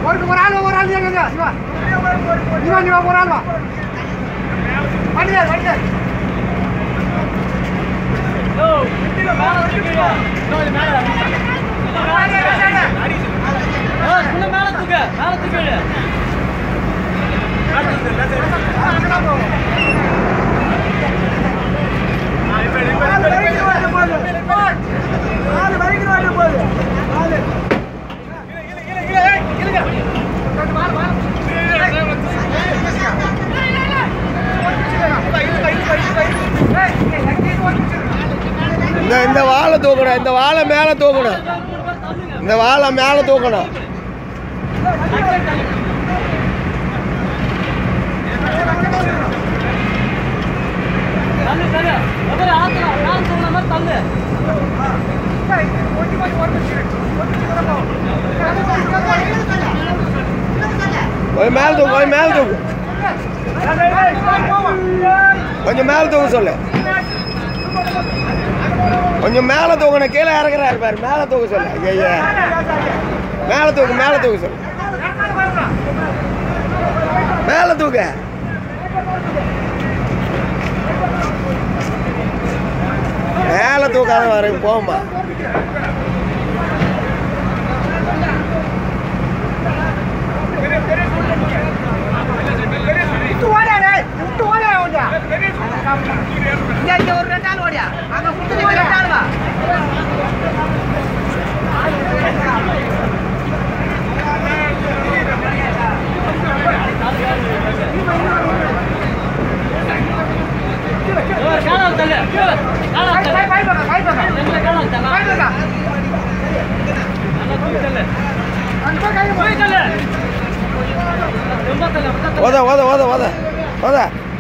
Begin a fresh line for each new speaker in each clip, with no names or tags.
ஒரு ஒரு ஆள் ஒரு ஆள் எங்க சிவா நீ வா நீ வா ஒரு ஆள் வா வண்டியா வண்டியா
இந்த இந்த வாழை தூக்கணும் இந்த வாழை மேலே தூக்கணும் இந்த வாழை மேலே தூக்கணும் கொஞ்சம் மேலே தூக்கு கொஞ்சம் மேலே தூக்கு கொஞ்சம் மேலே தூக்க சொல்லு கொஞ்சம் மேலே தூக்கணும் கீழே இறக்குறாரு பாரு மேலே தூக்க சொல்லு ஐயா மேலே தூக்கு மேலே தூக்க சொல்லு மேலே தூக்க மேலே தூக்காத வர போமா
விட்டு ஓடியா டேய் விட்டு ஓடியா ஓடியா இங்க இங்க ஒரு ரெண்டு ஆள் ஓடியா அங்க குடுத்து ஒரு ரெண்டு ஆள் வா bye bye bye bye bye bye அந்த கை போய்
ஓத ஓத ஓத ஓத ஓத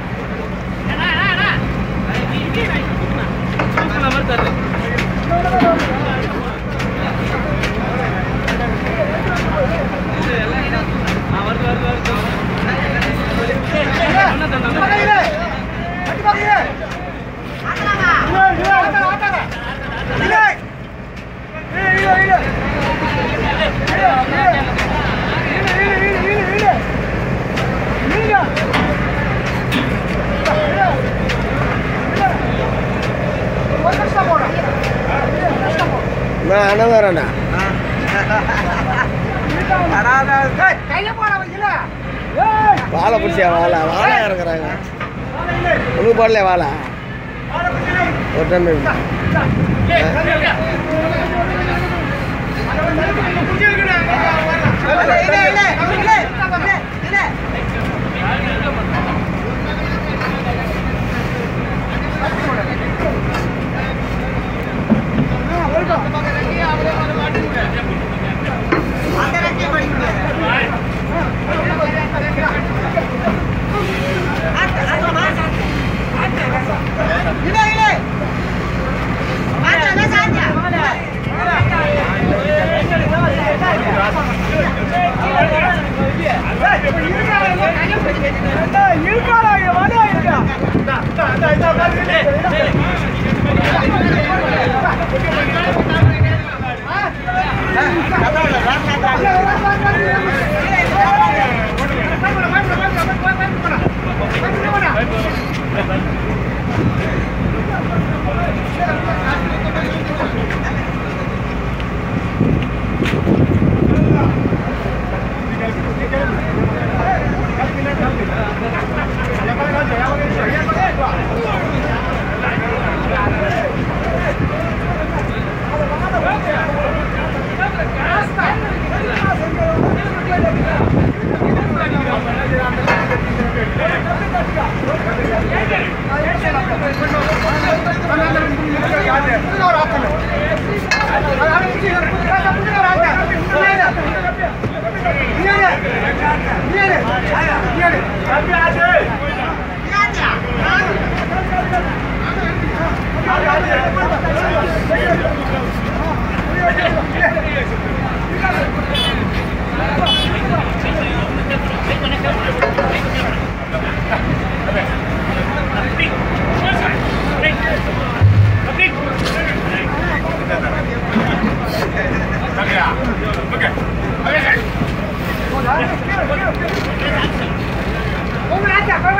நான் அண்ணன்
கையில போட வைக்கல
வாழை பிடிச்சியா வாழை வாழை இறக்குறாங்க உனக்கு போடல வாழை ஒரு டன் இருக்கு.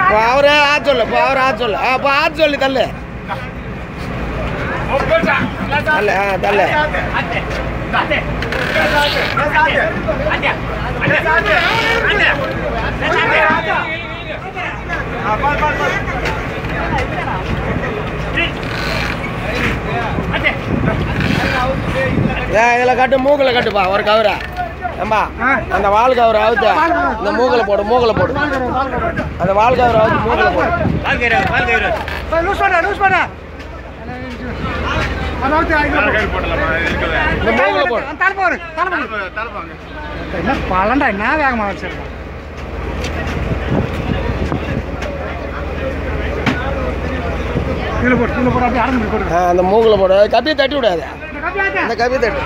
இப்போ அவரே ஆ சொல்லு இப்போ அவரை ஆ சொல்லு ஆ இப்போ ஆ சொல்லு தள்ளு தள்ளு ஆ தள்ளு ஏன் இதில் கட்டு மூக்கில் கட்டுப்பா ஒரு கவுரை ஏம்பா அந்த வால் கவுரை அவுத்து இந்த மூக்கில் போடு மூக்கில் போடு அந்த வால் கவுரை அவுத்து மூக்கில் போடு
லூஸ் பண்ண லூஸ் பண்ண அதாவது
இந்த மூக்கில் போடு
தலைப்பாரு தலைப்பாரு என்ன பழண்டா என்ன வேகமா வச்சிருக்கோம் கீழே போட்டு கீழே போட்டு அப்படியே அடந்து போட்டு
ஆ அந்த மூக்கில் போடு கப்பியை தட்டி விடாது அந்த கப்பியை தட்டு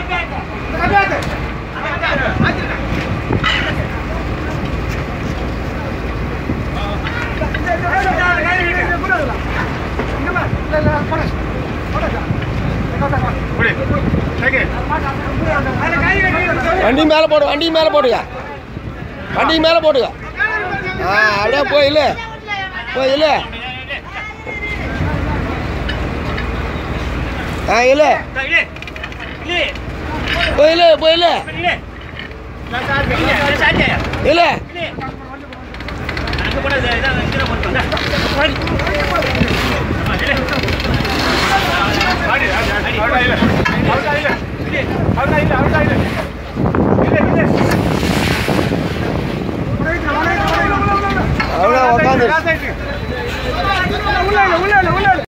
வண்டி மேலே போடு வண்டி மேலே போடுங்க வண்டி மேலே போடுங்க ஆ அப்படியே போயில போயில ஆ இல்லை போயில போயில இல்லை
அவ்வளோ